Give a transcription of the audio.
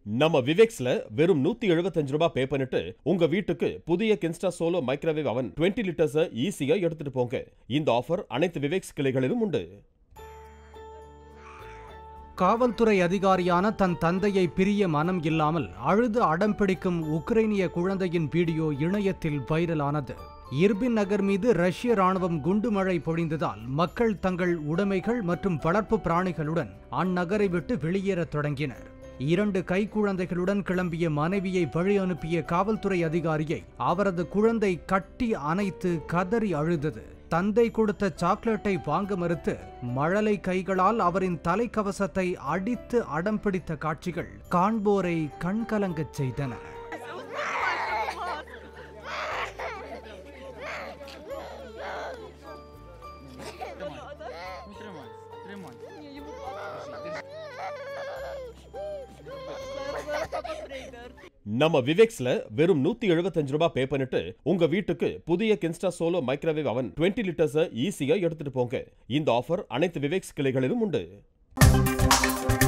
நம்ம விவேக்ஸ்ல வெறும் நூத்தி எழுபத்தஞ்சு ரூபாய் பே பண்ணிட்டு உங்க வீட்டுக்கு புதிய கென்ஸ்டா சோலோ மைக்ரோவேவ் அவன் 20 லிட்டர்ஸ் ஈஸியா எடுத்துட்டு போங்க இந்த ஆஃபர் அனைத்து விவேக்ஸ் கிளைகளிலும் உண்டு காவல்துறை அதிகாரியான தன் தந்தையை பிரிய மனம் இல்லாமல் அழுது அடம் பிடிக்கும் உக்ரைனிய குழந்தையின் வீடியோ இணையத்தில் வைரலானது இர்பின் நகர் மீது ரஷ்ய ராணுவம் குண்டுமழை பொழிந்ததால் மக்கள் தங்கள் உடைமைகள் மற்றும் வளர்ப்பு பிராணிகளுடன் அந்நகரை விட்டு வெளியேறத் தொடங்கினர் இரண்டு கைக்குழந்தைகளுடன் கிளம்பிய மனைவியை வழி அனுப்பிய காவல்துறை அதிகாரியை அவரது குழந்தை கட்டி அணைத்து கதறி அழுதது தந்தை கொடுத்த சாக்லேட்டை வாங்க மறுத்து மழலை கைகளால் அவரின் தலைக்கவசத்தை அடித்து அடம் பிடித்த காட்சிகள் காண்போரை கண்கலங்கச் செய்தன Тримай, тримай. நம்ம விவேக்ஸ்ல வெறும் நூத்தி எழுபத்தஞ்சு ரூபாய் பே பண்ணிட்டு உங்க வீட்டுக்கு புதிய கென்ஸ்டா சோலோ மைக்ரோவேவ் அவன் 20 லிட்டர்ஸ் ஈஸியா எடுத்துட்டு போங்க இந்த ஆஃபர் அனைத்து விவேக்ஸ் கிளைகளிலும் உண்டு